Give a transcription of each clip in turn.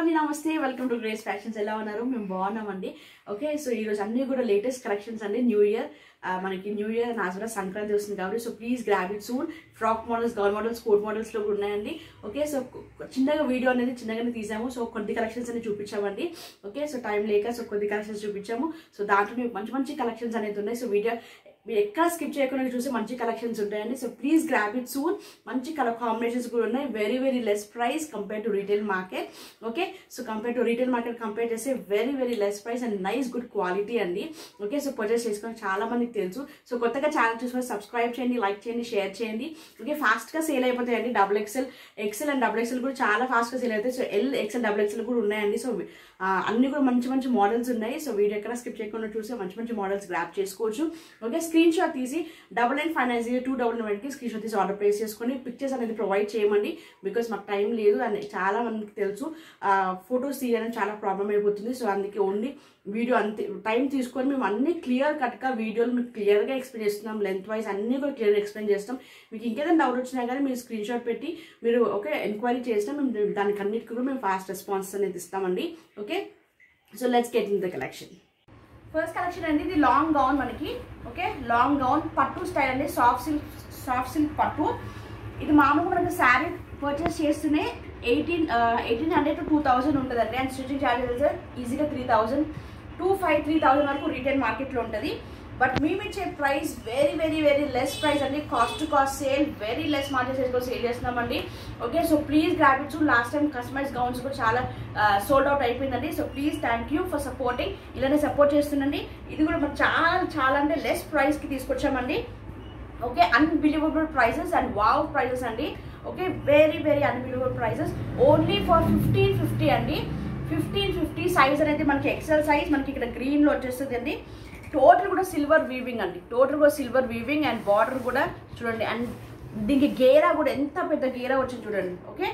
అండి నమస్తే welcome to grace fashions ఎలా ఉన్నారు మేము బాగున్నామండి ఓకే సో ఈరోజు అన్ని కూడా లేటెస్ట్ కలెక్షన్స్ అండి న్యూ ఇయర్ మనకి న్యూ ఇయర్ నాజురా సంక్రాంతి వస్తుంది కాబట్టి so please grab it soon frock models gown models coat మోడల్స్లో కూడా ఉన్నాయండి ఓకే సో చిన్నగా వీడియో అనేది చిన్నగానే తీసాము సో కొద్ది కలెక్షన్స్ అనేది చూపించామండి ఓకే సో టైం లేక సో కొద్ది కలెక్షన్స్ చూపించాము సో దాంట్లో మీకు మంచి మంచి కలెక్షన్స్ అనేది ఉన్నాయి సో వీడియో మీరు ఎక్కడ స్కిప్ చేయకుండా చూసి మంచి కలెక్షన్స్ ఉంటాయండి so please grab it soon మంచి కలర్ కాంబినేషన్స్ కూడా ఉన్నాయి very very less price compare to retail market okay so compare to retail market compare చేస్తే very very less price and nice good quality అండి okay so purchase చేసుకొని చాలా మందికి తెలుసు so కొత్తగా ఛానల్ చూసుకొని సబ్స్క్రైబ్ చేయండి లైక్ చేయండి షేర్ చేయండి ఓకే ఫాస్ట్గా సేల్ అయిపోతాయండి double XL XL and double XL కూడా చాలా ఫాస్ట్గా సేల్ అవుతాయి so L XL double XL కూడా ఉన్నాయండి సో ఆ, అన్ని కూడా మంచి మంచి మోడల్స్ ఉన్నాయి సో వీడియో ఎక్కడ స్కిప్ చేయకుండా చూసి మంచి మంచి మోడల్స్ గ్రాప్ చేసుకోవచ్చు ఓకే స్క్రీన్ షాట్ తీసి double nine five nine zero two double నైన్కి స్క్రీన్ షాట్ తీసి ఆర్డర్ ప్లేస్ చేసుకొని పిక్చర్స్ అనేది ప్రొవైడ్ చేయమండి బికాస్ మాకు టైం లేదు అని చాలా మందికి తెలుసు ఫొటోస్ తీయడం చాలా ప్రాబ్లం అయిపోతుంది సో అందుకే ఓన్లీ వీడియో అంతే టైం తీసుకొని మేము అన్ని క్లియర్ కట్గా వీడియోలు మీకు క్లియర్గా ఎక్స్ప్లెయిన్ చేస్తున్నాం లెంత్ వైజ్ అన్ని కూడా క్లియర్గా ఎక్స్ప్లెయిన్ చేస్తాం మీకు ఇంకేదైనా డౌట్ వచ్చినా కానీ మీరు స్క్రీన్ షాట్ పెట్టి మీరు ఓకే ఎంక్వైరీ చేసినా మేము దానికి అన్నిటికీ కూడా మేము ఫాస్ట్ రెస్పాన్స్ అనేది ఇస్తామండి okay so let's get in the collection first collection అండి ఇది లాంగ్ గౌన్ మనకి ఓకే లాంగ్ గౌన్ పట్టు స్టైల్ అండి సాఫ్ట్ సిల్క్ సాఫ్ట్ సిల్క్ పట్టు ఇది మామూలుగా మనకి శారీ పర్చేస్ చేస్తూనే eighteen eighteen hundred to two thousand ఉంటుందండి అండ్ స్టిచింగ్ ఛార్జెస్ ఈజీగా three thousand two five three thousand వరకు రీటైల్ మార్కెట్లో ఉంటుంది బట్ మేము ఇచ్చే price very very very less price అండి cost to cost sale very less margins వేసుకొని సేల్ చేస్తున్నామండి okay so please grab it last time customize gowns కూడా చాలా సోల్డ్ అవుట్ అయిపోయిందండి so please thank you for supporting ఇలానే support చేస్తుండండి ఇది కూడా మనం చాలా చాలా అంటే లెస్ ప్రైస్కి తీసుకొచ్చామండి okay unbelievable prices and wow prices అండి okay very very unbelievable prices only for fifteen fifty అండి ఫిఫ్టీన్ ఫిఫ్టీ సైజ్ అనేది మనకి ఎక్సెల్ సైజ్ మనకి ఇక్కడ గ్రీన్లో వచ్చేస్తుంది అండి టోటల్ కూడా సిల్వర్ వీవింగ్ అండి టోటల్ కూడా సిల్వర్ వీవింగ్ అండ్ బార్డర్ కూడా చూడండి అండ్ దీనికి గేరా కూడా ఎంత పెద్ద గేరా వచ్చింది చూడండి ఓకే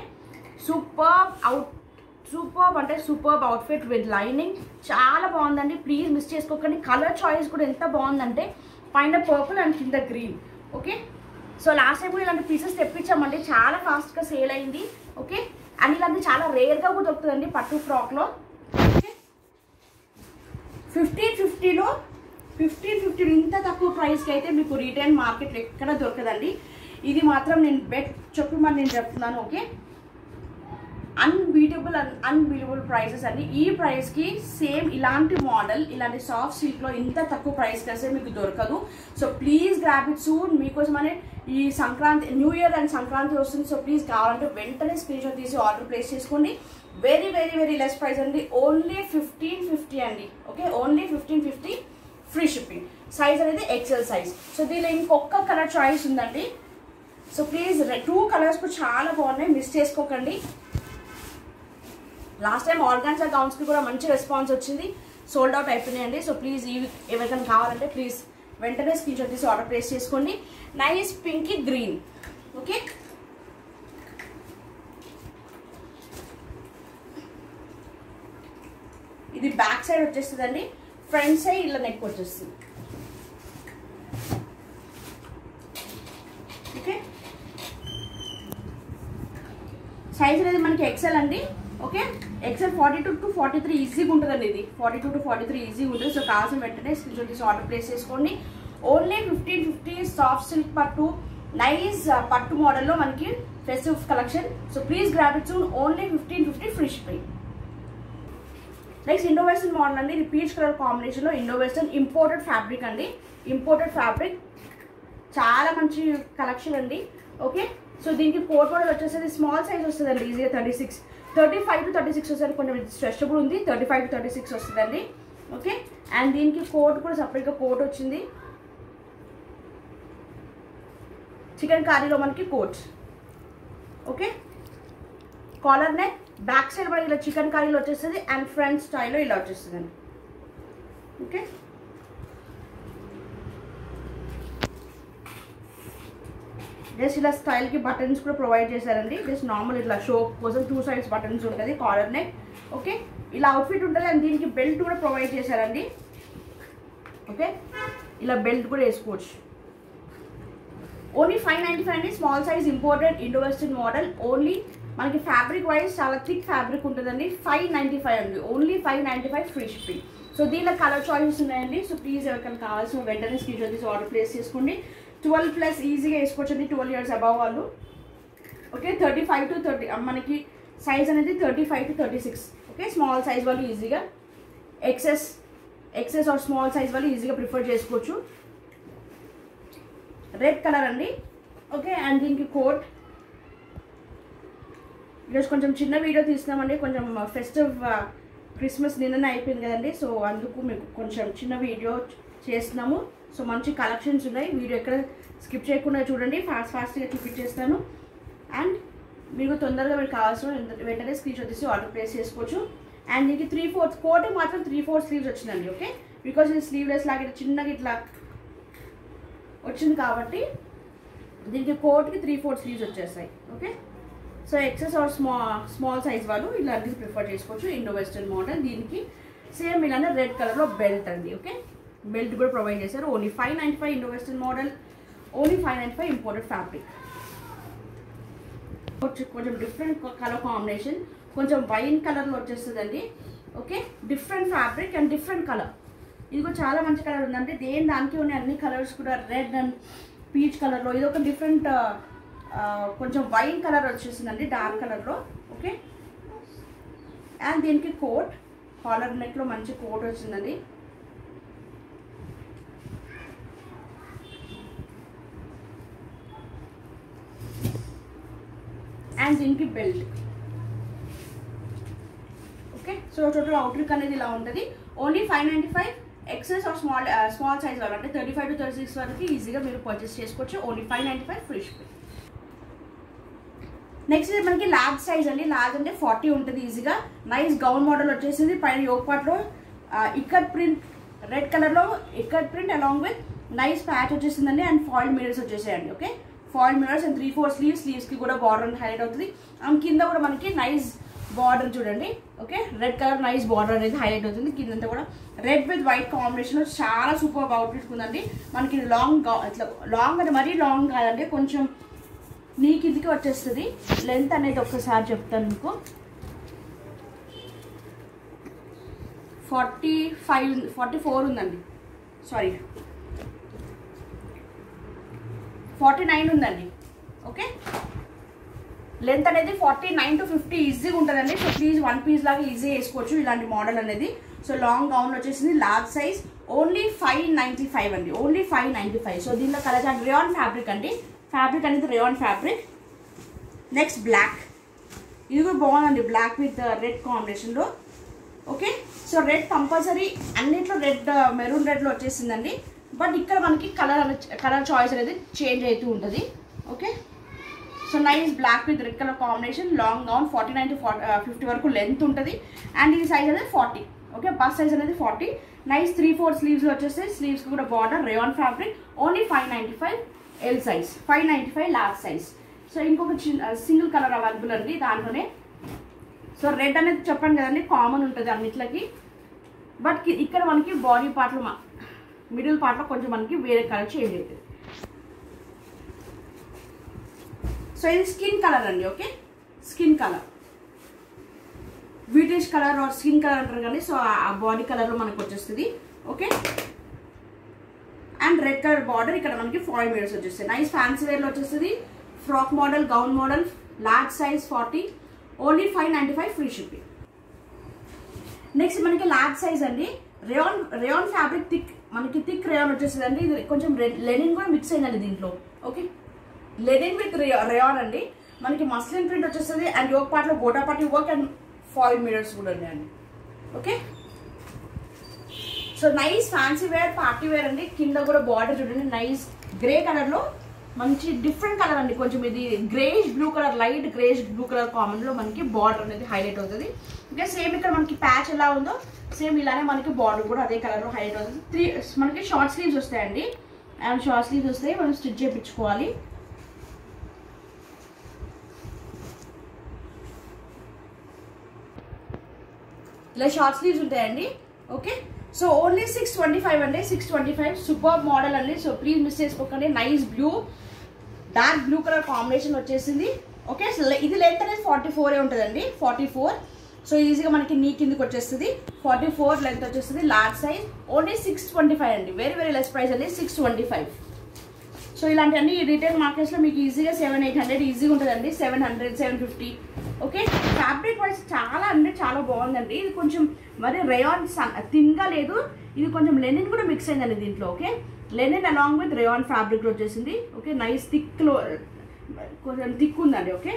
సూపర్ అవుట్ సూపర్ అంటే సూపర్ అవుట్ఫిట్ విత్ లైనింగ్ చాలా బాగుందండి ప్లీజ్ మిస్ చేసుకోకండి కలర్ చాయిస్ కూడా ఎంత బాగుందంటే పైన పర్పుల్ అండ్ కింద green okay so last time కూడా ఇలాంటి పీసెస్ తెప్పించామండి చాలా ఫాస్ట్గా సేల్ అయింది ఓకే అండ్ ఇలాంటి చాలా రేర్గా కూడా దొరుకుతుందండి పట్టు ఫ్రాక్లో ఓకే ఫిఫ్టీన్ ఫిఫ్టీలో ఫిఫ్టీన్ ఫిఫ్టీన్ ఇంత తక్కువ ప్రైస్కి అయితే మీకు రీటైల్ మార్కెట్లో ఎక్కడ దొరకదండి ఇది మాత్రం నేను బెట్ చెప్పమని నేను చెప్తున్నాను okay unbeatable and unbeatable prices అండి ఈ ప్రైస్కి సేమ్ ఇలాంటి మోడల్ ఇలాంటి సాఫ్ట్ సిల్క్లో ఇంత తక్కువ ప్రైస్కి వస్తే మీకు దొరకదు so please grab it soon మీకోసమనే ఈ Sankranti new year and Sankranti వస్తుంది సో ప్లీజ్ కావాలంటే వెంటనే స్క్రీన్ షాట్ తీసి ఆర్డర్ ప్లేస్ చేసుకోండి very very very less price అండి ఓన్లీ ఫిఫ్టీన్ ఫిఫ్టీ అండి okay only fifteen fifty free shipping size అనేది ఎక్సెల్ సైజ్ సో దీనిలో ఇంకొక కలర్ చాయిస్ ఉందండి సో ప్లీజ్ టూ కలర్స్ కూడా చాలా బాగున్నాయి మిస్ చేసుకోకండి లాస్ట్ టైం ఆర్గాన్సా గౌన్స్కి కూడా మంచి రెస్పాన్స్ వచ్చింది సోల్డ్ అవుట్ అయిపోయినాయండి సో ప్లీజ్ ఇవి ఎవరికైనా కావాలంటే ప్లీజ్ వెంటనే స్క్రీన్ షాట్ తీసి ఆర్డర్ ప్లేస్ చేసుకోండి నైస్ పింకీ గ్రీన్ ఓకే ఇది బ్యాక్ సైడ్ వచ్చేస్తుందండి ఫ్రంట్ సైడ్ ఇలా నెక్ వచ్చేస్తుంది ఓకే సైజ్ అనేది మనకి ఎక్సెల్ అండి okay XL forty two to forty three ఈజీగా ఉంటుందండి ఇది forty two to forty three ఈజీగా ఉంటుంది సో కావాల్సిన వెంటనే స్క్రీన్ షాట్ తీసి ఆర్డర్ ప్లేస్ చేసుకోండి only fifteen fifty soft silk పట్టు నైస్ పట్టు మోడల్లో మనకి festive collection so please grab it soon only fifteen fifty free shipping next Indo western model అండి ఇది పీచ్ కలర్ కాంబినేషన్లో ఇండో వెస్టర్న్ ఇంపోర్టెడ్ ఫ్యాబ్రిక్ అండి ఇంపోర్టెడ్ ఫ్యాబ్రిక్ చాలా మంచి కలెక్షన్ అండి ఓకే సో దీనికి కోట్ మోడల్ వచ్చేసరికి స్మాల్ సైజ్ వస్తుందండి ఈజీగా thirty six thirty five to thirty six వస్తుంది కొంచెం స్ట్రెచబుల్ ఉంది thirty five to thirty six వస్తుందండి ఓకే అండ్ దీనికి కోట్ కూడా సపరేట్గా కోట్ వచ్చింది చికెన్ కర్రీలో మనకి coat okay collar neck back side మనకి ఇలా చికెన్ కర్రీలో వచ్చేస్తుంది అండ్ ఫ్రంట్ స్టైల్లో ఇలా వచ్చేస్తుందండి ఓకే జస్ట్ ఇలా స్టైల్కి బటన్స్ కూడా ప్రొవైడ్ చేశారండి జస్ట్ నార్మల్ ఇట్లా షో కోసం టూ సైడ్స్ బటన్స్ ఉంటుంది కాలర్ నెక్ ఓకే ఇలా అవుట్ఫిట్ ఉంటుంది అండ్ దీనికి బెల్ట్ కూడా ప్రొవైడ్ చేశారండి ఓకే ఇలా బెల్ట్ కూడా వేసుకోవచ్చు ఓన్లీ ఫైవ్ నైంటీ ఫైవ్ అండి small size imported Indo western model only మనకి ఫ్యాబ్రిక్ వైజ్ చాలా థిక్ ఫ్యాబ్రిక్ ఉంటుందండి ఫైవ్ నైంటీ ఫైవ్ అండి only five ninety five free shipping so దీనిలో కలర్ చాయిసెస్ ఉన్నాయండి సో ప్లీజ్ ఎవరికైనా కావాల్సిన వెంటనే స్క్రీన్ తీసి ఆర్డర్ ప్లేస్ చేసుకోండి ట్వెల్వ్ ప్లస్ ఈజీగా వేసుకోవచ్చండి ట్వెల్వ్ ఇయర్స్ అబవ్ వాళ్ళు okay thirty five to thirty మనకి సైజ్ అనేది thirty five to thirty six okay small size వాళ్ళు ఈజీగా XS XS or small size వాళ్ళు ఈజీగా ప్రిఫర్ చేసుకోవచ్చు రెడ్ కలర్ అండి ఓకే అండ్ దీనికి కోట్ ఈరోజు కొంచెం చిన్న వీడియో తీస్తున్నామండి కొంచెం ఫెస్టివ్ క్రిస్మస్ నిన్ననే అయిపోయింది కదండి సో అందుకు మీకు కొంచెం చిన్న వీడియో చేస్తున్నాము సో మంచి కలెక్షన్స్ ఉన్నాయి వీడియో ఎక్కడ స్కిప్ చేయకుండా చూడండి ఫాస్ట్ ఫాస్ట్గా చూపించేస్తాను అండ్ మీకు తొందరగా మీకు కావాల్సిన వెంటనే స్క్రీన్ షాట్ తీసి ఆర్డర్ ప్లేస్ చేసుకోవచ్చు అండ్ దీనికి త్రీ ఫోర్త్ కోట్ మాత్రం త్రీ ఫోర్ స్లీవ్స్ వచ్చిందండి ఓకే బికాస్ ఇది స్లీవ్లెస్ లాగా ఇట్లా చిన్నగా ఇట్లా వచ్చింది కాబట్టి దీనికి కోట్కి త్రీ ఫోర్ స్లీవ్స్ వచ్చేస్తాయి okay so XS or small small size వాళ్ళు ఇలాంటివి ప్రిఫర్ చేసుకోవచ్చు ఇండో వెస్టర్న్ మోడల్ దీనికి సేమ్ ఇలానే రెడ్ కలర్లో బెల్ట్ అండి ఓకే బెల్ట్ కూడా ప్రొవైడ్ చేశారు only five ninety five Indo western model only five ninety five imported fabric కొంచెం డిఫరెంట్ కలర్ కాంబినేషన్ కొంచెం వైన్ కలర్లో వచ్చేస్తుందండి okay different fabric and different colour ఇది కూడా చాలా మంచి కలర్ ఉందండి దేని దానికి ఉన్నాయి అన్ని కలర్స్ కూడా రెడ్ అండ్ పీచ్ కలర్లో ఇది ఒక డిఫరెంట్ కొంచెం వైన్ కలర్ వచ్చేసిందండి డార్క్ కలర్లో ఓకే అండ్ దీనికి కోట్ కాలర్ నెక్లో మంచి కోట్ వచ్చిందండి అండ్ దీనికి belt okay so total outlook అనేది ఇలా ఉంటుంది only five ninety five XS or small small size వాళ్ళు అంటే thirty five to thirty six వరకు ఈజీగా మీరు పర్చేస్ చేసుకోవచ్చు only five ninety five free shipping next మనకి లార్జ్ సైజ్ అండి లార్జ్ అంటే ఫార్టీ ఉంటుంది ఈజీగా నైస్ గౌన్ మోడల్ వచ్చేసింది పైన యోగ్ పార్ట్లో ఇక్కట్ ప్రింట్ రెడ్ కలర్లో ikat print along with nice patch వచ్చేసిందండి అండ్ ఫాయిల్ మిరర్స్ వచ్చేసాయండి okay foil mirrors and three four sleeves స్లీవ్స్కి కూడా బార్డర్ హైలైట్ అవుతుంది అండ్ కింద కూడా మనకి నైస్ బార్డర్ చూడండి okay red colour nice border అనేది హైలైట్ అవుతుంది కిందంతా కూడా రెడ్ విత్ వైట్ కాంబినేషన్ చాలా సూపర్ అవుట్ఫిట్ ఉందండి మనకి లాంగ్ ఇట్లా లాంగ్ అంటే మరీ లాంగ్ కాదండి కొంచెం నీ కిందికి వచ్చేస్తుంది లెంత్ అనేది ఒక్కసారి చెప్తాను మీకు ఫార్టీ ఫైవ్ ఫార్టీ ఫోర్ ఉందండి సారీ ఫార్టీ నైన్ ఉందండి ఓకే లెంత్ అనేది ఫార్టీ నైన్ టు ఫిఫ్టీ ఈజీగా ఉంటుందండి సో ప్లీజ్ వన్ పీస్ లాగా ఈజీ వేసుకోవచ్చు ఇలాంటి మోడల్ అనేది సో లాంగ్ గౌన్ వచ్చేసింది large size only five ninety five అండి only five ninety five so దీనిలో కలర్ చార్ట్ రేయాన్ ఫ్యాబ్రిక్ అండి ఫ్యాబ్రిక్ అనేది రేయాన్ ఫ్యాబ్రిక్ నెక్స్ట్ బ్లాక్ ఇది కూడా బాగుందండి బ్లాక్ విత్ రెడ్ కాంబినేషన్లో ఓకే సో రెడ్ కంపల్సరీ అన్నిట్లో రెడ్ మెరూన్ రెడ్లో వచ్చేసిందండి బట్ ఇక్కడ మనకి కలర్ కలర్ చాయిస్ అనేది చేంజ్ అవుతూ ఉంటుంది okay so nice black with red colour combination long gown forty nine to fifty వరకు లెంత్ ఉంటుంది అండ్ ఈ సైజ్ అనేది ఫార్టీ ఓకే బస్ సైజ్ అనేది forty nice three four sleeves వచ్చేస్తే స్లీవ్స్ కూడా border rayon fabric only five ninety five L size five ninety five large size so ఇంకొక చిన్న single colour available అండి దాంట్లోనే సో రెడ్ అనేది చెప్పాను కదండి కామన్ ఉంటుంది అన్నిట్లకి బట్ ఇక్కడ మనకి బాడీ పార్ట్లో మిడిల్ పార్ట్లో కొంచెం మనకి వేరే కలర్ చేంజ్ అవుతుంది సో ఇది స్కిన్ కలర్ అండి okay skin colour wheatish colour or skin colour అంటారు కానీ సో ఆ బాడీ కలర్లో మనకు వచ్చేస్తుంది okay and red colour border ఇక్కడ మనకి ఫాయిల్ మీటర్స్ వచ్చేస్తాయి నైస్ ఫ్యాన్సీ వేర్లో వచ్చేస్తుంది frock model gown model large size forty only five ninety five free shipping next మనకి లార్జ్ సైజ్ అండి రేయాన్ రేయాన్ ఫ్యాబ్రిక్ థిక్ మనకి థిక్ రేయాన్ వచ్చేస్తుంది అండి ఇది కొంచెం లెనిన్ కూడా మిక్స్ అయిందండి దీంట్లో ఓకే లెనిన్ విత్ రేయాన్ అండి మనకి మస్లిన్ ప్రింట్ వచ్చేస్తుంది అండ్ యోగ పార్ట్లో gota party work and foil mirrors కూడా ఉన్నాయండి okay so nice fancy wear party wear అండి కింద కూడా బార్డర్ చూడండి నైస్ గ్రే కలర్లో మంచి డిఫరెంట్ కలర్ అండి కొంచెం ఇది greyish blue colour light greyish blue colour కామన్లో మనకి బార్డర్ అనేది హైలైట్ అవుతుంది ఇంకా సేమ్ ఇక్కడ మనకి ప్యాచ్ ఎలా ఉందో సేమ్ ఇలానే మనకి బార్డర్ కూడా అదే కలర్లో హైలైట్ అవుతుంది త్రీ మనకి షార్ట్ స్లీవ్స్ వస్తాయండి అండ్ షార్ట్ స్లీవ్స్ వస్తాయి మనం స్టిచ్ చేయించుకోవాలి ఇలా షార్ట్ స్లీవ్స్ ఉంటాయండి okay so only six twenty five అండి six twenty five super model అండి సో ప్లీజ్ మిస్ చేసుకోకండి nice blue dark blue colour combination వచ్చేసింది ఓకే సో ఇది లెంత్ అనేది ఫార్టీ ఫోరే ఉంటుందండి ఫార్టీ ఫోర్ సో ఈజీగా మనకి నీ కిందకి వచ్చేస్తుంది ఫార్టీ ఫోర్ లెంత్ వచ్చేస్తుంది large size only six twenty five అండి వెరీ వెరీ లెస్ ప్రైస్ అండి సిక్స్ ట్వంటీ ఫైవ్ సో ఇలాంటివన్నీ రీటైల్ మార్కెట్స్లో మీకు ఈజీగా సెవెన్ ఎయిట్ హండ్రెడ్ ఈజీగా ఉంటుందండి seven hundred seven fifty okay fabric wise చాలా అంటే చాలా బాగుందండి ఇది కొంచెం మరి రేయాన్ థిన్గా లేదు ఇది కొంచెం లెనిన్ కూడా మిక్స్ అయిందండి దీంట్లో okay linen along with rayon ఫ్యాబ్రిక్లో వచ్చేసింది ఓకే నైస్ థిక్లో కొంచెం థిక్ ఉందండి ఓకే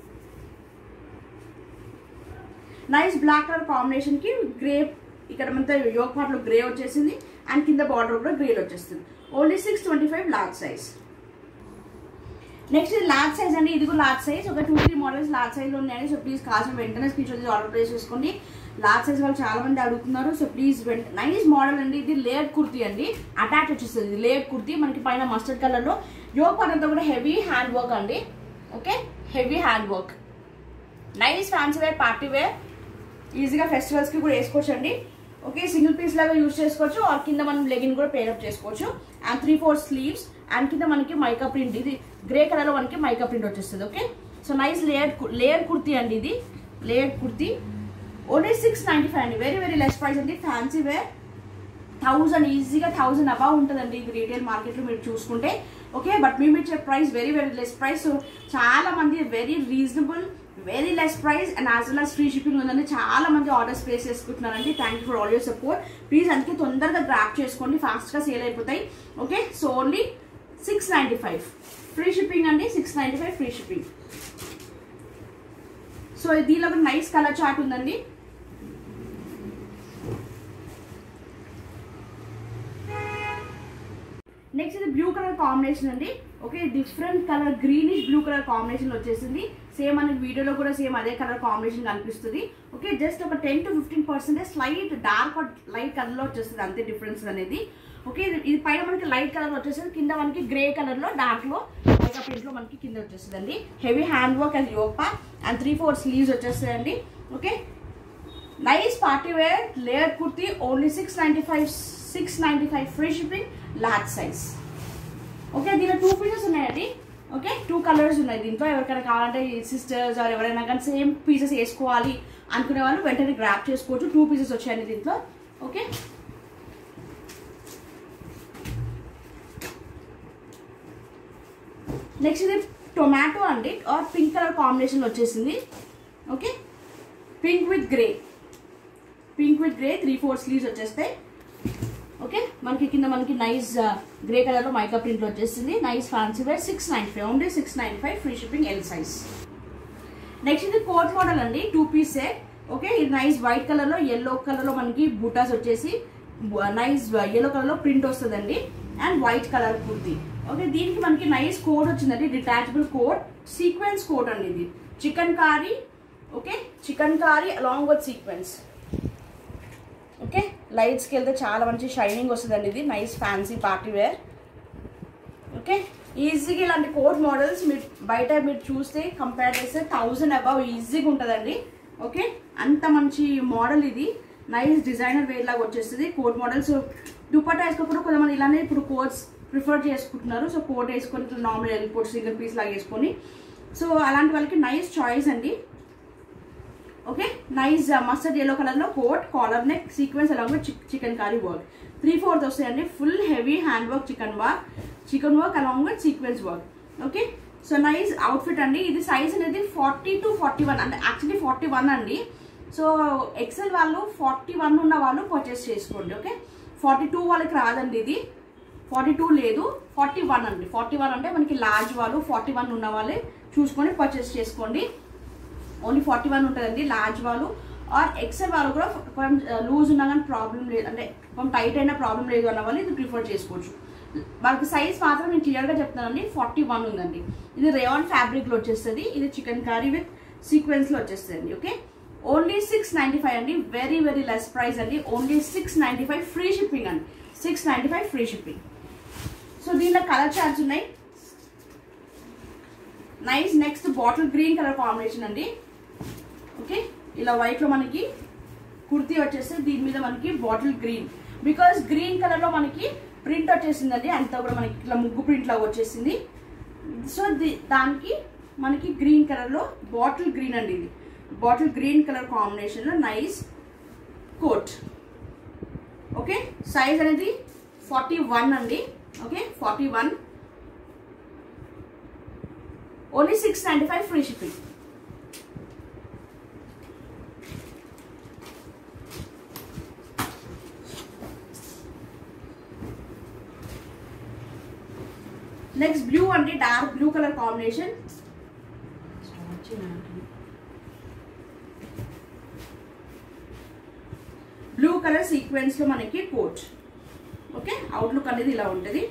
నైస్ బ్లాక్ కలర్ కాంబినేషన్కి గ్రే ఇక్కడ మనతో యోగ్ పార్ట్లో గ్రే వచ్చేసింది అండ్ కింద బార్డర్ కూడా గ్రే వచ్చేస్తుంది only six twenty five large size next ఇది లార్జ్ సైజ్ అండి ఇది కూడా లార్జ్ సైజ్ ఒక టూ త్రీ మోడల్స్ లార్జ్ సైజ్లో ఉన్నాయండి సో ప్లీజ్ కావాల్సిన వెంటనే స్క్రీన్ షాట్ ఆర్డర్ ప్లేస్ చేసుకోండి లార్జ్ సైజ్ వాళ్ళు చాలా మంది అడుగుతున్నారు సో ప్లీజ్ వెంట నైస్ మోడల్ అండి ఇది లేయర్ కుర్తీ అండి అటాచ్ వచ్చేస్తుంది ఇది లేయర్ కుర్తీ మనకి పైన మస్టర్డ్ కలర్లో యోగ్ పార్ట్ అంతా కూడా హెవీ హ్యాండ్ వర్క్ అండి okay heavy hand work nice fancy wear party wear ఈజీగా ఫెస్టివల్స్కి కూడా వేసుకోవచ్చు అండి ఓకే సింగిల్ పీస్ లాగా యూజ్ చేసుకోవచ్చు ఆ కింద మనం లెగిన్ కూడా పేరప్ చేసుకోవచ్చు and three four sleeves and కింద మనకి మైకా ప్రింట్ ఇది గ్రే కలర్లో మనకి మైకా ప్రింట్ వచ్చేస్తుంది okay so nice layer layer kurti అండి ఇది layer kurti only six ninety five అండి వెరీ వెరీ లెస్ ప్రైస్ అండి ఫ్యాన్సీ వేర్ థౌజండ్ ఈజీగా థౌజండ్ అబౌవ్ ఉంటుందండి ఇది రీటైల్ మార్కెట్లో మీరు చూసుకుంటే ఓకే బట్ మేము ఇచ్చే price very very less price so చాలా మంది very reasonable very less price and as well as free shipping ఉందండి చాలా మంది ఆర్డర్స్ ప్లేస్ చేసుకుంటున్నారండి thank you for all your support please అందుకే తొందరగా గ్రాప్ చేసుకోండి ఫాస్ట్గా సేల్ అయిపోతాయి okay so only six ninety five free shipping అండి six ninety five free shipping so దీనిలో ఒక నైస్ కలర్ చార్ట్ ఉందండి నెక్స్ట్ ఇది బ్లూ కలర్ కాంబినేషన్ అండి okay different colour greenish blue colour combination వచ్చేసింది సేమ్ అనేది వీడియోలో కూడా సేమ్ అదే కలర్ కాంబినేషన్ కనిపిస్తుంది ఓకే జస్ట్ ఒక ten to fifteen percentage slight dark light కలర్లో వచ్చేస్తుంది అంతే డిఫరెన్స్ అనేది ఓకే ఇది ఇది పైన మనకి లైట్ కలర్ వచ్చేస్తుంది కింద మనకి గ్రే కలర్లో డార్క్లో మైకా ప్రింట్లో మనకి కింద వచ్చేస్తుంది అండి హెవీ హ్యాండ్ వర్క్ అండ్ యోపా అండ్ త్రీ ఫోర్ స్లీవ్స్ వచ్చేస్తాయండి okay nice party wear layer kurti only six ninety five six ninety five free shipping large size okay దీనిలో టూ పీసెస్ ఉన్నాయండి ఓకే టూ కలర్స్ ఉన్నాయి దీంట్లో ఎవరికైనా కావాలంటే సిస్టర్స్ ఆర్ ఎవరైనా కానీ సేమ్ పీసెస్ వేసుకోవాలి అనుకునే వాళ్ళు వెంటనే గ్రాప్ చేసుకోవచ్చు టూ పీసెస్ వచ్చాయండి దీంట్లో ఓకే నెక్స్ట్ ఇది టొమాటో అండి ఆర్ పింక్ కలర్ కాంబినేషన్ వచ్చేసింది okay pink with grey pink with grey three four sleeves వచ్చేస్తాయి ఓకే మనకి కింద మనకి నైస్ గ్రే కలర్లో మైకా ప్రింట్లో వచ్చేసింది nice fancy wear six ninety five only six ninety five free shipping L size next ఇది coat model అండి two piece set okay ఇది నైస్ వైట్ కలర్లో ఎల్లో కలర్లో మనకి బూటాస్ వచ్చేసి నైస్ ఎల్లో కలర్లో ప్రింట్ వస్తుందండి and white colour kurti okay దీనికి మనకి నైస్ కోట్ వచ్చిందండి డిటాచబుల్ కోట్ సీక్వెన్స్ కోట్ అండి ఇది chikankari okay chikankari along with sequence okay లైట్స్కి వెళ్తే చాలా మంచి షైనింగ్ వస్తుందండి ఇది nice fancy party wear okay ఈజీగా ఇలాంటి కోట్ మోడల్స్ మీరు బయట మీరు చూస్తే కంపేర్ చేస్తే థౌజండ్ అబవ్ ఈజీగా ఉంటుందండి ఓకే అంత మంచి మోడల్ ఇది నైస్ డిజైనర్ వేర్ లాగా వచ్చేస్తుంది కోట్ మోడల్స్ దుపట్టా వేసుకోకుండా కొంతమంది ఇలానే ఇప్పుడు కోట్స్ ప్రిఫర్ చేసుకుంటున్నారు సో కోట్ వేసుకొని ఇట్లా నార్మల్ వెళ్ళిపోవచ్చు సింగిల్ పీస్ లాగా వేసుకొని సో అలాంటి వాళ్ళకి నైస్ చాయిస్ అండి ఓకే నైస్ మస్టర్డ్ ఎల్లో కలర్లో coat collar neck sequence along with chikankari work three fourth వస్తాయండి full heavy hand work chikan work chikan work along with sequence work okay so nice outfit అండి ఇది size అనేది forty to forty one అంటే actually forty one అండి so XL వాళ్ళు forty one ఉన్న వాళ్ళు purchase చేసుకోండి ఓకే ఫార్టీ టూ వాళ్ళకి రాదండి ఇది ఫార్టీ టూ లేదు ఫార్టీ వన్ అండి ఫార్టీ వన్ అంటే మనకి లార్జ్ వాళ్ళు ఫార్టీ వన్ ఉన్న వాళ్ళే చూసుకొని పర్చేస్ చేసుకోండి ఓన్లీ ఫార్టీ వన్ ఉంటుందండి లార్జ్ వాళ్ళు ఆర్ ఎక్సెల్ వాళ్ళు కూడా కొంచెం లూజ్ ఉన్నా కానీ ప్రాబ్లం లేదు అంటే కొంచెం టైట్ అయినా ప్రాబ్లం లేదు అన్న వాళ్ళు ఇది ప్రిఫర్ చేసుకోవచ్చు వాళ్ళకి సైజ్ మాత్రం నేను క్లియర్గా చెప్తానండి ఫార్టీ వన్ ఉందండి ఇది రేయాన్ ఫ్యాబ్రిక్లో వచ్చేస్తుంది ఇది చికెన్ కర్రీ విత్ సీక్వెన్స్లో వచ్చేస్తుంది okay only six ninety five అండి వెరీ వెరీ లెస్ ప్రైస్ అండి only six ninety five free shipping అండి six ninety five free shipping so దీనిలో కలర్ చార్ట్స్ ఉన్నాయి nice next bottle green colour combination అండి okay ఇలా వైట్లో మనకి కుర్తీ వచ్చేస్తే దీని మీద మనకి బాటిల్ గ్రీన్ బికాస్ గ్రీన్ కలర్లో మనకి ప్రింట్ వచ్చేసిందండి అంతా కూడా మనకి ఇట్లా ముగ్గు ప్రింట్ లాగా వచ్చేసింది సో ది దానికి మనకి గ్రీన్ కలర్లో బాటిల్ గ్రీన్ అండి ఇది బాటిల్ గ్రీన్ కలర్ కాంబినేషన్లో నైస్ కోట్ ఓకే సైజ్ అనేది ఫార్టీ వన్ అండి okay forty one only six ninety five free shipping next blue అండి dark blue colour combination blue colour sequence లో మనకి కోట్ ఓకే అవుట్లుక్ అనేది ఇలా ఉంటుంది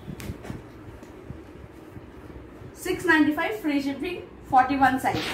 six ninety five free shipping forty one size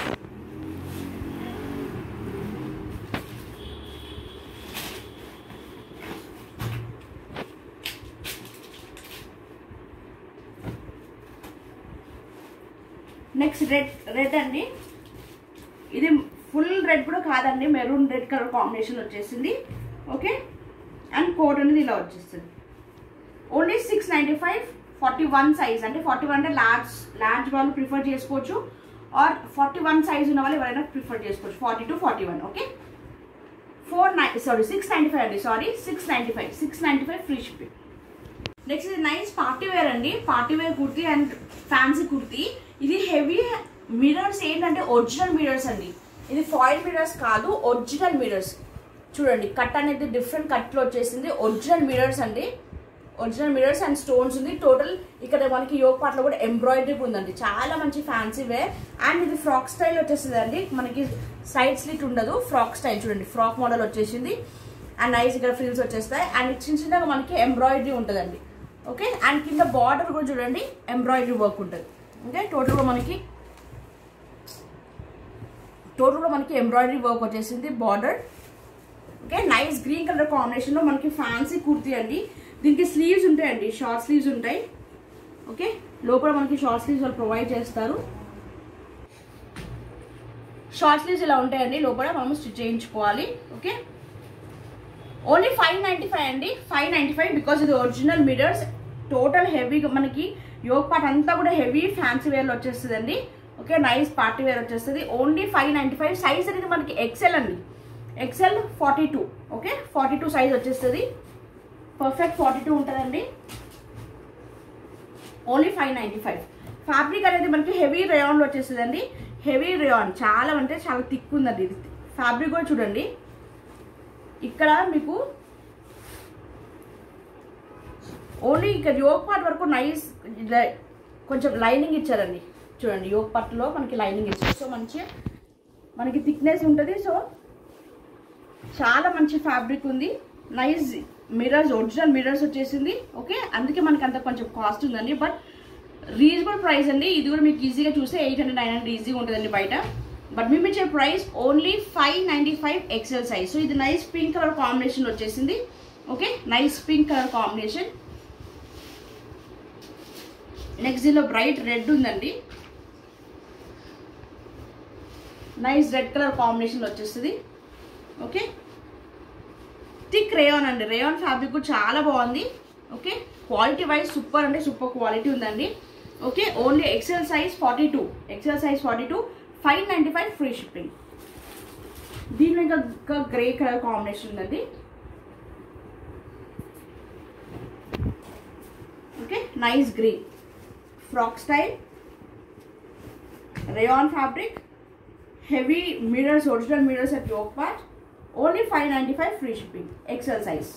next red red అండి ఇది full red కూడా కాదండి మెరూన్ రెడ్ కలర్ కాంబినేషన్ వచ్చేసింది ఓకే అండ్ కోట్ అనేది ఇలా వచ్చేస్తుంది only six ninety five forty one size అంటే ఫార్టీ వన్ అంటే లార్జ్ లార్జ్ వాళ్ళు ప్రిఫర్ చేసుకోవచ్చు ఆర్ ఫార్టీ వన్ సైజ్ ఉన్న వాళ్ళు ఎవరైనా ప్రిఫర్ చేసుకోవచ్చు forty to forty one okay four nine sorry six ninety five అండి sorry six ninety five six ninety five free shipping next ఇది nice party wear అండి party wear kurti and fancy kurti ఇది heavy mirrors ఏంటంటే original mirrors అండి ఇది foil mirrors కాదు original mirrors చూడండి cut అనేది డిఫరెంట్ కట్లో వచ్చేసింది ఒరిజినల్ మిరర్స్ అండి ఒరిజినల్ మిరర్స్ అండ్ స్టోన్స్ ఉంది టోటల్ ఇక్కడ మనకి యోగ్ పార్ట్లో కూడా ఎంబ్రాయిడరీ ఉందండి చాలా మంచి ఫ్యాన్సీ వేర్ అండ్ ఇది ఫ్రాక్ స్టైల్ వచ్చేసింది అండి మనకి సైడ్ స్లిట్ ఉండదు ఫ్రాక్ స్టైల్ చూడండి ఫ్రాక్ మోడల్ వచ్చేసింది అండ్ నైస్ ఇక్కడ ఫ్రిల్స్ వచ్చేస్తాయి అండ్ చిన్న చిన్నగా మనకి ఎంబ్రాయిడరీ ఉంటుందండి ఓకే అండ్ కింద బార్డర్ కూడా చూడండి ఎంబ్రాయిడరీ వర్క్ ఉంటుంది ఓకే టోటల్గా మనకి టోటల్గా మనకి ఎంబ్రాయిడరీ వర్క్ వచ్చేసింది border okay nice green colour కాంబినేషన్లో మనకి ఫ్యాన్సీ కుర్తీ అండి దీనికి స్లీవ్స్ ఉంటాయండి షార్ట్ స్లీవ్స్ ఉంటాయి ఓకే లోపల మనకి షార్ట్ స్లీవ్స్ వాళ్ళు ప్రొవైడ్ చేస్తారు షార్ట్ స్లీవ్స్ ఇలా ఉంటాయండి లోపల మనం స్టిచ్ చేయించుకోవాలి okay only five ninety five అండి ఫైవ్ నైంటీ ఫైవ్ బికాస్ ఇది ఒరిజినల్ మిరర్స్ టోటల్ హెవీగా మనకి యోగ్ పార్ట్ అంతా కూడా హెవీ ఫ్యాన్సీ వేర్లో వచ్చేస్తుంది అండి ఓకే నైస్ పార్టీ వేర్ వచ్చేస్తుంది only five ninety five size అనేది మనకి ఎక్సెల్ అండి XL forty two okay forty two size వచ్చేస్తుంది పర్ఫెక్ట్ ఫార్టీ టూ ఉంటుందండి only five ninety five fabric అనేది మనకి హెవీ రేయాన్లో వచ్చేస్తుంది అండి హెవీ రేయాన్ చాలా అంటే చాలా థిక్ ఉందండి ఇది ఫ్యాబ్రిక్ కూడా చూడండి ఇక్కడ మీకు ఓన్లీ ఇక్కడ యోగ్ పార్ట్ వరకు నైస్ కొంచెం లైనింగ్ ఇచ్చారండి చూడండి యోగ్ పార్ట్లో మనకి లైనింగ్ ఇచ్చారు సో మంచి మనకి థిక్నెస్ ఉంటుంది సో చాలా మంచి ఫ్యాబ్రిక్ ఉంది నైస్ మిరర్స్ ఒరిజినల్ మిరర్స్ వచ్చేసింది ఓకే అందుకే మనకి అంత కొంచెం కాస్ట్ ఉందండి బట్ రీజనబుల్ ప్రైస్ అండి ఇది కూడా మీకు ఈజీగా చూస్తే ఎయిట్ హండ్రెడ్ నైన్ హండ్రెడ్ ఈజీగా ఉంటుందండి బయట బట్ మేము ఇచ్చే price only five ninety five XL size so ఇది నైస్ పింక్ కలర్ కాంబినేషన్ వచ్చేసింది okay nice pink colour combination next దీనిలో బ్రైట్ రెడ్ ఉందండి నైస్ రెడ్ కలర్ కాంబినేషన్ వచ్చేస్తుంది ఓకే థిక్ రేయాన్ అండి రేయాన్ ఫ్యాబ్రిక్ కూడా చాలా బాగుంది ఓకే క్వాలిటీ వైజ్ సూపర్ అంటే సూపర్ క్వాలిటీ ఉందండి okay only XL size forty two XL size forty two five ninety five free shipping దీనిలో ఇంకా ఇంకా గ్రే కలర్ కాంబినేషన్ ఉందండి okay nice green frock style rayon fabric heavy mirrors original mirrors at yoke part only five ninety five free shipping XL size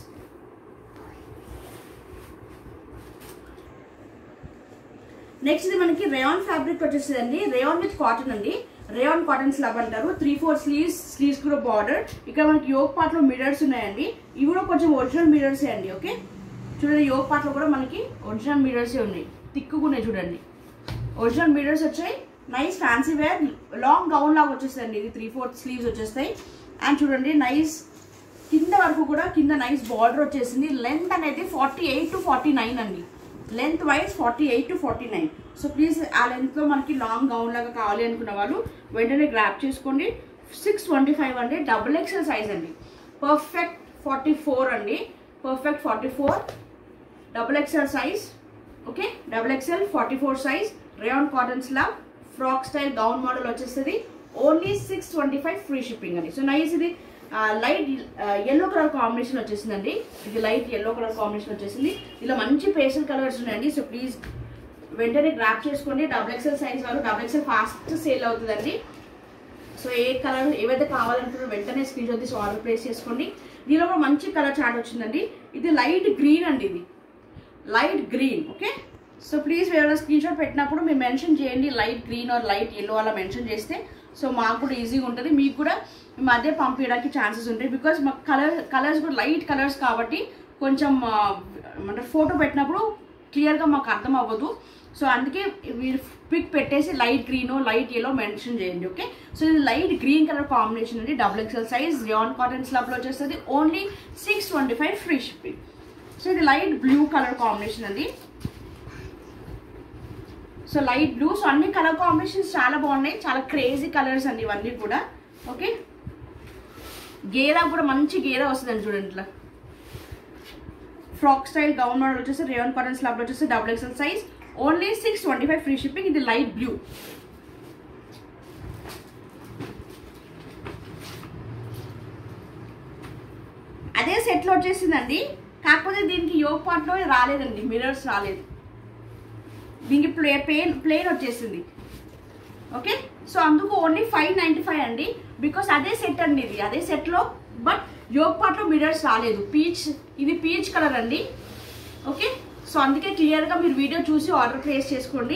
next ఇది మనకి rayon fabric వచ్చేసిందండి rayon with cotton అండి rayon cotton slub అంటారు three four sleeves sleeves కూడా border ఇక్కడ మనకి yoke part లో mirrors ఉన్నాయండి ఇవి కూడా కొంచెం ఒరిజినల్ మిరర్సే అండి ఓకే చూడండి యోగ్ పార్ట్ లో కూడా మనకి ఒరిజినల్ మిరర్సే ఉన్నాయి తిక్కుగా ఉన్నాయి చూడండి ఒరిజినల్ మిరర్స్ వచ్చాయి nice fancy wear long gown లాగా వచ్చేస్తాయండి ఇది త్రీ ఫోర్త్ స్లీవ్స్ వచ్చేస్తాయి అండ్ చూడండి నైస్ కింద వరకు కూడా కింద నైస్ బార్డర్ వచ్చేసింది లెంత్ అనేది forty eight to forty nine అండి length wise forty eight to forty nine so please ఆ లెంత్లో మనకి లాంగ్ గౌన్ లాగా కావాలి అనుకున్న వాళ్ళు వెంటనే గ్రాప్ చేసుకోండి సిక్స్ ట్వంటీ ఫైవ్ అండి డబుల్ ఎక్సెల్ సైజ్ అండి పర్ఫెక్ట్ ఫార్టీ ఫోర్ అండి perfect forty four double XL size okay double XL forty four size rayon cotton slub frock style gown model వచ్చేస్తుంది only six twenty five free shipping అండి so nice ఇది light yellow colour combination వచ్చేసిందండి ఇది light yellow colour combination వచ్చేసింది ఇలా మంచి pastel colours ఉన్నాయండి so please వెంటనే గ్రాప్ చేసుకోండి డబుల్ ఎక్సెల్ సైజ్ వాళ్ళు డబుల్ ఎక్సెల్ ఫాస్ట్ సేల్ అవుతుందండి సో ఏ కలర్ ఏవైతే కావాలనుకుంటారో వెంటనే స్క్రీన్ షాట్ తీసి ఆర్డర్ ప్లేస్ చేసుకోండి దీనిలో కూడా మంచి కలర్ చార్ట్ వచ్చిందండి ఇది లైట్ గ్రీన్ అండి ఇది light green okay so please ఎవరైనా స్క్రీన్ షాట్ పెట్టినప్పుడు మీరు మెన్షన్ చేయండి light green or light yellow అలా మెన్షన్ చేస్తే సో మాకు కూడా ఈజీగా ఉంటుంది మీకు కూడా ఈ మధ్య పంపించడానికి ఛాన్సెస్ ఉంటాయి బికాజ్ మాకు కలర్ కలర్స్ కూడా లైట్ కలర్స్ కాబట్టి కొంచెం ఆ, అంటే ఫోటో పెట్టినప్పుడు క్లియర్గా మాకు అర్థం అవ్వదు సో అందుకే మీరు పిక్ పెట్టేసి light green light yellow mention చేయండి ఓకే సో ఇది లైట్ గ్రీన్ కలర్ కాంబినేషన్ అండి double XL size rayon cotton స్లాబ్లో వచ్చేస్తుంది only six twenty five free shipping so ఇది లైట్ బ్లూ కలర్ కాంబినేషన్ అండి సో లైట్ బ్లూ సో అన్ని colour combinations చాలా బాగున్నాయి చాలా క్రేజీ కలర్స్ అండి ఇవన్నీ కూడా ఓకే గేరా కూడా మంచి గేరా వస్తుందండి చూడండి ఇట్లా ఫ్రాక్ స్టైల్ గౌన్ మోడల్ వచ్చేసి రేవన్ కాటన్ స్లాబ్ వచ్చేసి double XL size only six twenty five free shipping ఇది లైట్ బ్లూ అదే సెట్లో వచ్చేసిందండి కాకపోతే దీనికి యోగ్ పార్ట్లో రాలేదండి మిరర్స్ రాలేదు దీనికి ప్లే ప్లేన్ ప్లేన్ వచ్చేసింది ఓకే సో అందుకు ఓన్లీ ఫైవ్ నైంటీ ఫైవ్ అండి బికాస్ అదే సెట్ అండి ఇది అదే సెట్లో బట్ యోగ్ పార్ట్లో మిరర్స్ రాలేదు పీచ్ ఇది పీచ్ కలర్ అండి ఓకే సో అందుకే క్లియర్గా మీరు వీడియో చూసి ఆర్డర్ ప్లేస్ చేసుకోండి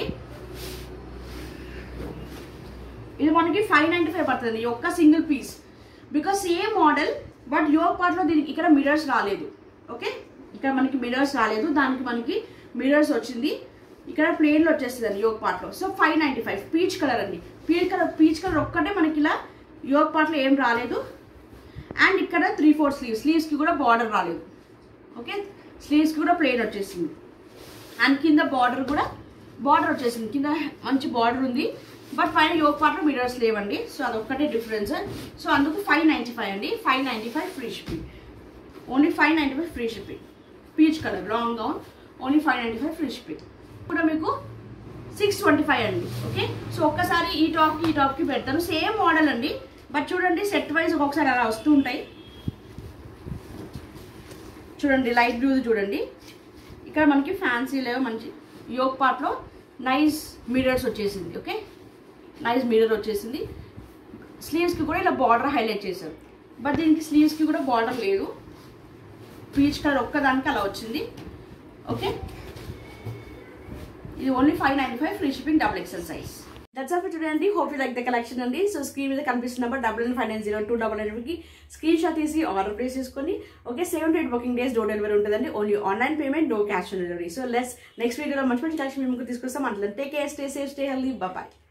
ఇది మనకి ఫైవ్ నైంటీ ఫైవ్ పడుతుంది ఈ ఒక్క single piece because same model but yoke పార్ట్లో దీనికి ఇక్కడ మిరర్స్ రాలేదు ఓకే ఇక్కడ మనకి మిరర్స్ రాలేదు దానికి మనకి మిరర్స్ వచ్చింది ఇక్కడ ప్లేన్లో వచ్చేస్తుంది అండి యోగ్ పార్ట్లో so five ninety five peach colour అండి పీచ్ కలర్ పీచ్ కలర్ ఒక్కటే మనకి ఇలా యోగ్ పార్ట్లో ఏం రాలేదు అండ్ ఇక్కడ త్రీ ఫోర్ స్లీవ్స్ స్లీవ్స్కి కూడా బార్డర్ రాలేదు ఓకే స్లీవ్స్కి కూడా ప్లేన్ వచ్చేసింది అండ్ కింద బార్డర్ కూడా బార్డర్ వచ్చేసింది కింద మంచి బార్డర్ ఉంది బట్ పైన యోగ్ పార్ట్లో మిరర్స్ లేవండి సో అదొక్కటే డిఫరెన్స్ సో అందుకు ఫైవ్ నైంటీ ఫైవ్ అండి five ninety five free shipping only five ninety five free shipping peach colour long gown only five ninety five free shipping కూడా మీకు సిక్స్ ట్వంటీ ఫైవ్ అండి okay so ఒక్కసారి ఈ టాప్కి ఈ టాప్కి పెడతాను సేమ్ మోడల్ అండి బట్ చూడండి సెట్ వైజ్ ఒక్కొక్కసారి అలా వస్తూ ఉంటాయి చూడండి లైట్ బ్లూ చూడండి ఇక్కడ మనకి ఫ్యాన్సీ లేవు మంచి యోగ్ పార్ట్లో నైస్ మిరర్స్ వచ్చేసింది ఓకే నైస్ మిరర్ వచ్చేసింది స్లీవ్స్కి కూడా ఇలా బార్డర్ హైలైట్ చేశారు బట్ దీనికి స్లీవ్స్కి కూడా బార్డర్ లేదు పీచ్ కలర్ ఒక్కదానికి అలా వచ్చింది ఓకే ఇది only five ninety five free shipping double XL size that's of today అండి hope you like the collection అండి సో స్క్రీన్ మీద కనిపిస్తున్న number double nine five nine zero two double నైన్కి స్క్రీన్ షాట్ తీసి ఆర్డర్ ప్లేస్ చేసుకొని okay seven to eight working days door delivery ఉంటుందండి only online payment no cash on delivery so let's next వీడియోలో మంచి మంచి కలెక్షన్ మేము తీసుకొస్తాం అట్లా take care stay safe stay healthy bye